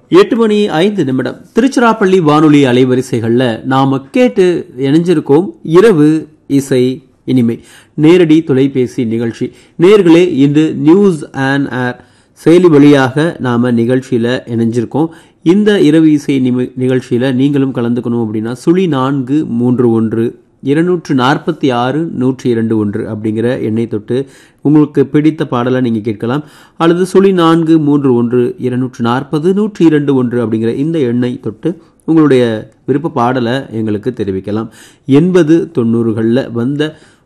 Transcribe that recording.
எட்டு மணி ஐந்து நிமிடம் திருச்சிராப்பள்ளி வானொலி அலைவரிசைகள்ல நாம கேட்டு இணைஞ்சிருக்கோம் இரவு இசை இனிமை நேரடி தொலைபேசி நிகழ்ச்சி நேர்களே இன்று நியூஸ் அண்ட் ஏர் செயலி வழியாக நாம நிகழ்ச்சியில இணைஞ்சிருக்கோம் இந்த இரவு இசை நிமி- நிகழ்ச்சியில நீங்களும் கலந்துக்கணும் அப்படின்னா சுழி நான்கு மூன்று ஒன்று இருநூற்று நாற்பத்தி ஆறு நூற்றி இரண்டு ஒன்று அப்படிங்கிற எண்ணை தொட்டு உங்களுக்கு பிடித்த பாடலை நீங்கள் கேட்கலாம் அல்லது சுழி நான்கு மூன்று ஒன்று இருநூற்று நாற்பது நூற்றி இரண்டு ஒன்று அப்படிங்கிற இந்த எண்ணை தொட்டு உங்களுடைய விருப்ப பாடலை எங்களுக்கு தெரிவிக்கலாம் எண்பது தொண்ணூறுகளில் வந்த